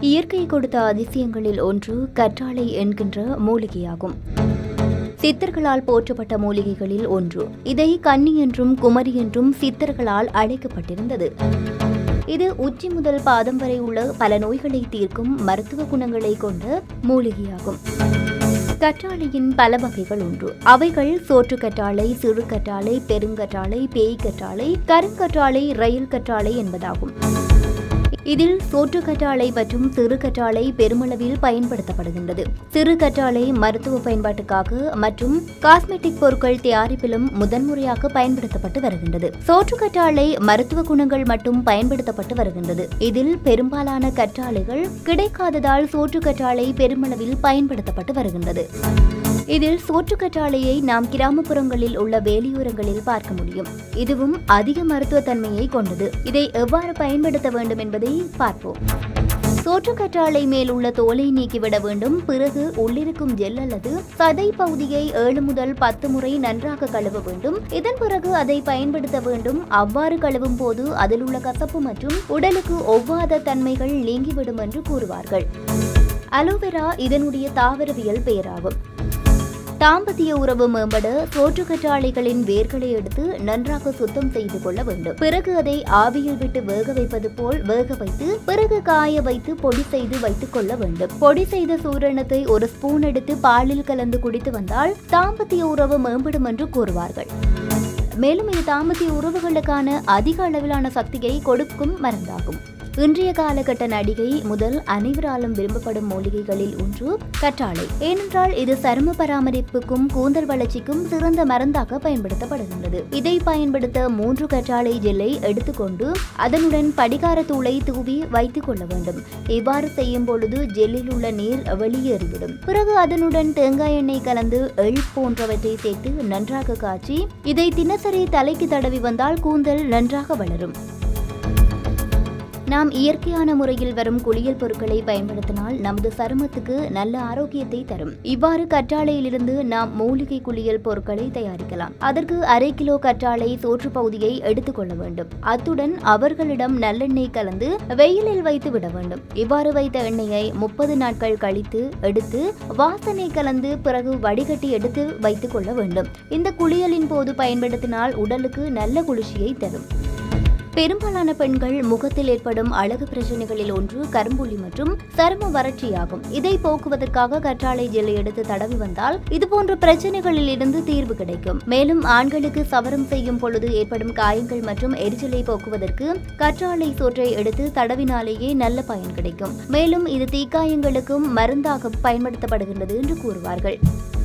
இயற்கை கொடுத்த அதிசயங்களில் ஒன்று கற்றாழை என்கின்ற மூலிகையாகும் சித்தர்களால் போற்றப்பட்ட மூலிகைகளில் ஒன்று இதை கன்னி என்றும் குமரி என்றும் சித்தர்களால் அழைக்கப்பட்டிருந்தது இது உச்சி முதல் பாதம் வரை உள்ள பல நோய்களை தீர்க்கும் மருத்துவ குணங்களை கொண்ட மூலிகையாகும் கற்றாழையின் பல வகைகள் உண்டு அவைகள் சோற்று கற்றாழை சிறு கற்றாழை பெருங்கற்றாழை பேய் கற்றாழை கருங்கற்றாழை ரயில் கற்றாழை என்பதாகும் இதில் சோற்று கற்றாழை மற்றும் சிறு கற்றாழை பெருமளவில் பயன்படுத்தப்படுகின்றது சிறு கற்றாழை மருத்துவ பயன்பாட்டுக்காக மற்றும் காஸ்மெட்டிக் பொருட்கள் தயாரிப்பிலும் முதன்முறையாக பயன்படுத்தப்பட்டு வருகின்றது சோற்று கற்றாழை மருத்துவ குணங்கள் மட்டும் பயன்படுத்தப்பட்டு வருகின்றது இதில் பெரும்பாலான கற்றாழைகள் கிடைக்காததால் சோற்று கற்றாழை பெருமளவில் பயன்படுத்தப்பட்டு வருகின்றது இதில் சோற்று கற்றாழையை நாம் கிராமப்புறங்களில் உள்ள வேலியோரங்களில் பார்க்க முடியும் இதுவும் அதிக மருத்துவ தன்மையை கொண்டது இதை எவ்வாறு பயன்படுத்த வேண்டும் என்பதை பார்ப்போம் சோற்று கற்றாழை மேல் உள்ள தோலை நீக்கிவிட வேண்டும் பிறகு உள்ளிருக்கும் ஜெல் அல்லது சதை பகுதியை ஏழு முதல் பத்து முறை நன்றாக கழுவ வேண்டும் இதன் பிறகு அதை பயன்படுத்த வேண்டும் அவ்வாறு கழுவும் போது அதில் உள்ள கசப்பு மற்றும் உடலுக்கு ஒவ்வாத தன்மைகள் நீங்கிவிடும் என்று கூறுவார்கள் அலோவெரா இதனுடைய தாவரவியல் பெயராகும் தாம்பத்திய உறவு மேம்பட சோற்று கற்றாழைகளின் வேர்களை எடுத்து நன்றாக சுத்தம் செய்து கொள்ள வேண்டும் பிறகு அதை ஆவியில் விட்டு வேக வைப்பது போல் வேக வைத்து பிறகு காய வைத்து பொடி செய்து வைத்துக் கொள்ள வேண்டும் பொடி செய்த சூரணத்தை ஒரு ஸ்பூன் எடுத்து பாலில் கலந்து குடித்து வந்தால் தாம்பத்திய உறவு மேம்படும் என்று கூறுவார்கள் மேலும் இது தாம்பத்திய உறவுகளுக்கான அதிக அளவிலான சக்தியை கொடுக்கும் மருந்தாகும் இன்றைய காலகட்ட நடிகை முதல் அனைவராலும் விரும்பப்படும் மூலிகைகளில் ஒன்று கற்றாழை ஏனென்றால் இது சரும பராமரிப்புக்கும் கூந்தல் வளர்ச்சிக்கும் சிறந்த மருந்தாக பயன்படுத்தப்படுகின்றது இதை பயன்படுத்த மூன்று கற்றாழை ஜெல்லை எடுத்துக்கொண்டு அதனுடன் படிகார தூளை தூவி வைத்துக் கொள்ள வேண்டும் இவ்வாறு செய்யும் பொழுது ஜெல்லில் உள்ள நீர் வெளியேறிவிடும் பிறகு அதனுடன் தேங்காய் எண்ணெய் கலந்து எள் போன்றவற்றை சேர்த்து நன்றாக காய்ச்சி இதை தினசரி தலைக்கு தடவி வந்தால் கூந்தல் நன்றாக வளரும் நாம் இயற்கையான முறையில் வரும் குளியல் பொருட்களை பயன்படுத்தினால் நமது சருமத்துக்கு நல்ல ஆரோக்கியத்தை தரும் இவ்வாறு கற்றாழையிலிருந்து நாம் மூலிகை குளியல் பொருட்களை தயாரிக்கலாம் அதற்கு அரை கிலோ கற்றாழை சோற்று பகுதியை எடுத்துக்கொள்ள வேண்டும் அத்துடன் அவர்களிடம் நல்லெண்ணெய் கலந்து வெயிலில் வைத்து விட வேண்டும் இவ்வாறு வைத்த எண்ணெயை முப்பது நாட்கள் கழித்து எடுத்து வாசனை கலந்து பிறகு வடிகட்டி எடுத்து வைத்துக் கொள்ள வேண்டும் இந்த குளியலின் போது பயன்படுத்தினால் உடலுக்கு நல்ல குளிர்ச்சியை தரும் பெரும்பாலான பெண்கள் முகத்தில் ஏற்படும் அழகு பிரச்சனைகளில் ஒன்று கரும்புள்ளி மற்றும் சரும வறட்சியாகும் இதை போக்குவதற்காக கற்றாழை ஜெல்லை எடுத்து தடவி வந்தால் இதுபோன்ற பிரச்சனைகளில் இருந்து தீர்வு கிடைக்கும் மேலும் ஆண்களுக்கு சவரம் செய்யும் பொழுது ஏற்படும் காயங்கள் மற்றும் எரிச்சலை போக்குவதற்கு கற்றாழை சோற்றை எடுத்து தடவினாலேயே நல்ல பயன் கிடைக்கும் மேலும் இது தீக்காயங்களுக்கும் மருந்தாக பயன்படுத்தப்படுகின்றது என்று கூறுவார்கள்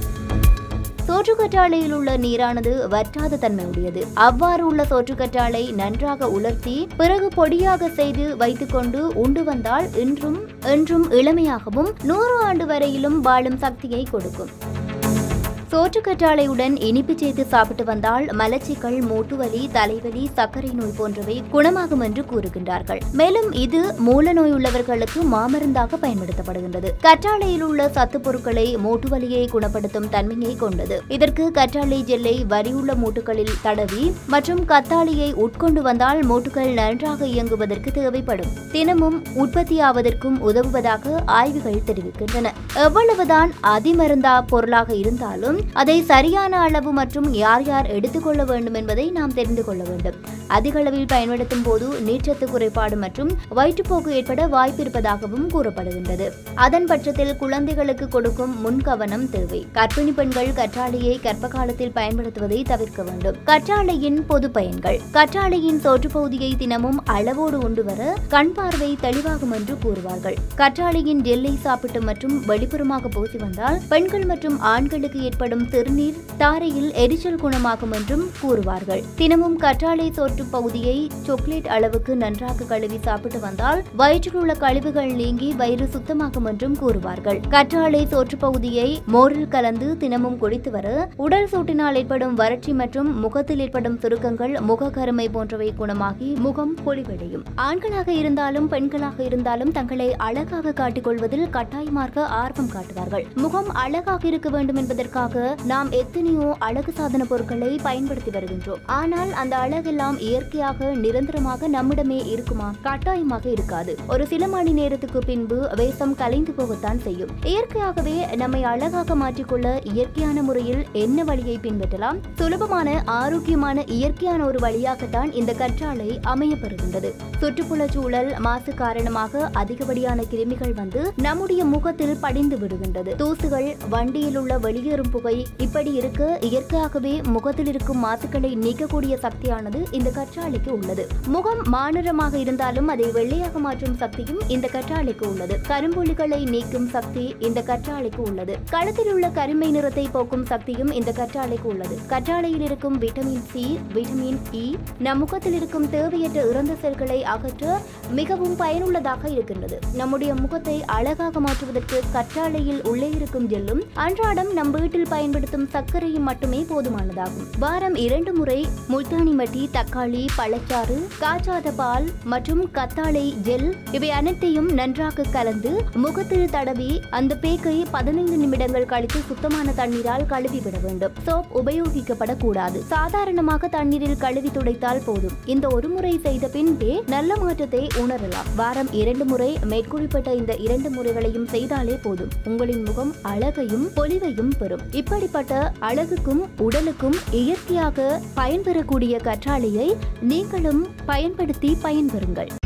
சோற்றுக்கற்றாழையில் உள்ள நீரானது வற்றாத தன்மையுடையது அவ்வாறு உள்ள சோற்றுக்கற்றாழை நன்றாக உலர்த்தி பிறகு பொடியாக செய்து வைத்துக்கொண்டு உண்டு வந்தால் இன்றும் என்றும் இளமையாகவும் நூறு ஆண்டு வரையிலும் வாழும் சக்தியை கொடுக்கும் சோற்றுக்கற்றாழையுடன் இனிப்பு சேர்த்து சாப்பிட்டு வந்தால் மலச்சிக்கல் மூட்டுவலி தலைவலி சர்க்கரை நோய் போன்றவை குணமாகும் என்று கூறுகின்றார்கள் மேலும் இது மூல நோய் உள்ளவர்களுக்கு மாமருந்தாக பயன்படுத்தப்படுகின்றது கற்றாழையில் உள்ள சத்து பொருட்களை மூட்டுவலியை குணப்படுத்தும் தன்மையை கொண்டது இதற்கு கற்றாழை ஜெல்லை வரியுள்ள மூட்டுகளில் தடவி மற்றும் கத்தாழையை உட்கொண்டு வந்தால் மூட்டுகள் நன்றாக இயங்குவதற்கு தேவைப்படும் தினமும் உற்பத்தியாவதற்கும் உதவுவதாக ஆய்வுகள் தெரிவிக்கின்றன எவ்வளவுதான் அதிமருந்தா பொருளாக இருந்தாலும் அதை சரியான அளவு மற்றும் யார் யார் எடுத்துக்கொள்ள வேண்டும் என்பதை நாம் தெரிந்து கொள்ள வேண்டும் அதிக அளவில் பயன்படுத்தும் போது நீர்ச்சத்து குறைபாடு மற்றும் வயிற்றுப்போக்கு ஏற்பட வாய்ப்பு இருப்பதாகவும் கூறப்படுகின்றது அதன் பட்சத்தில் குழந்தைகளுக்கு கொடுக்கும் முன்கவனம் தேவை கர்ப்பிணி பெண்கள் கற்றாழையை கர்ப்ப காலத்தில் பயன்படுத்துவதை தவிர்க்க வேண்டும் கற்றாழையின் பொது பயன்கள் கற்றாழையின் சோற்றுப்பகுதியை தினமும் அளவோடு உண்டு வர கண் பார்வை தெளிவாகும் என்று கூறுவார்கள் கற்றாழையின் ஜெல்லை சாப்பிட்டு மற்றும் வெளிப்புறமாக பூசி வந்தால் பெண்கள் மற்றும் ஆண்களுக்கு ஏற்படும் சிறுநீர் தாரையில் எரிச்சல் குணமாகும் என்றும் கூறுவார்கள் தினமும் கற்றாழை சோற்று பகுதியை சாக்லேட் அளவுக்கு நன்றாக கழுவி சாப்பிட்டு வந்தால் வயிற்றில் உள்ள கழிவுகள் நீங்கி வயிறு சுத்தமாகும் என்றும் கூறுவார்கள் கற்றாழை சோற்று பகுதியை மோரில் கலந்து தினமும் குடித்து வர உடல் சூட்டினால் ஏற்படும் வறட்சி மற்றும் முகத்தில் ஏற்படும் சுருக்கங்கள் முகக்கருமை போன்றவை குணமாகி முகம் பொலிவடையும் ஆண்களாக இருந்தாலும் பெண்களாக இருந்தாலும் தங்களை அழகாக காட்டிக் கொள்வதில் கட்டாயமாக ஆர்வம் காட்டுவார்கள் முகம் அழகாக இருக்க வேண்டும் என்பதற்காக நாம் எத்தனையோ அழகு சாதன பொருட்களை பயன்படுத்தி வருகின்றோம் ஆனால் அந்த அழகெல்லாம் இயற்கையாக நிரந்தரமாக நம்மிடமே இருக்குமா கட்டாயமாக இருக்காது ஒரு சில மணி நேரத்துக்கு பின்பு வேஷம் கலைந்து போகத்தான் செய்யும் இயற்கையாகவே நம்மை அழகாக மாற்றிக்கொள்ள இயற்கையான முறையில் என்ன வழியை பின்பற்றலாம் சுலபமான ஆரோக்கியமான இயற்கையான ஒரு வழியாகத்தான் இந்த கற்றாழை அமையப்பெறுகின்றது சுற்றுப்புற சூழல் மாசு காரணமாக அதிகப்படியான கிருமிகள் வந்து நம்முடைய முகத்தில் படிந்து விடுகின்றது தூசுகள் வண்டியில் உள்ள வெளியேறும் புகை இப்படி இருக்க இயற்கையாகவே முகத்தில் இருக்கும் மாசுக்களை நீக்கக்கூடிய சக்தியானது இந்த கற்றாழைக்கு உள்ளது முகம் மாநிறமாக இருந்தாலும் அதை வெள்ளையாக மாற்றும் சக்தியும் இந்த கற்றாழைக்கு உள்ளது கரும்புள்ளிகளை நீக்கும் சக்தி இந்த கற்றாழைக்கு உள்ளது கழுத்தில் உள்ள கருமை நிறத்தை போக்கும் சக்தியும் இந்த கற்றாழைக்கு உள்ளது கற்றாழையில் இருக்கும் விட்டமின் சி விட்டமின் இ நம் முகத்தில் இருக்கும் தேவையற்ற இறந்த செல்களை அகற்ற மிகவும் பயனுள்ளதாக இருக்கின்றது நம்முடைய முகத்தை அழகாக மாற்றுவதற்கு கற்றாழையில் உள்ளே இருக்கும் ஜெல்லும் அன்றாடம் நம் வீட்டில் பயன்படுத்தும் சர்க்கரையும் மட்டுமே போதுமானதாகும் வாரம் இரண்டு முறை முல்தானி மட்டி தக்காளி பழச்சாறு காய்ச்சாத பால் மற்றும் கத்தாழை ஜெல் இவை அனைத்தையும் நன்றாக கலந்து முகத்தில் தடவி அந்த பேக்கை பதினைந்து நிமிடங்கள் கழித்து சுத்தமான தண்ணீரால் கழுவி விட வேண்டும் சோப் உபயோகிக்கப்படக்கூடாது சாதாரணமாக தண்ணீரில் கழுவி துடைத்தால் போதும் இந்த ஒரு முறை செய்த பின்பே நல்ல மாற்றத்தை உணரலாம் வாரம் இரண்டு முறை மேற்கொள்ளப்பட்ட இந்த இரண்டு முறைகளையும் செய்தாலே போதும் உங்களின் முகம் அழகையும் பொலிவையும் பெறும் இப்படிப்பட்ட அழகுக்கும் உடலுக்கும் இயற்கையாக பயன்பெறக்கூடிய கற்றாழையை நீங்களும் பயன்படுத்தி பயன்பெறுங்கள்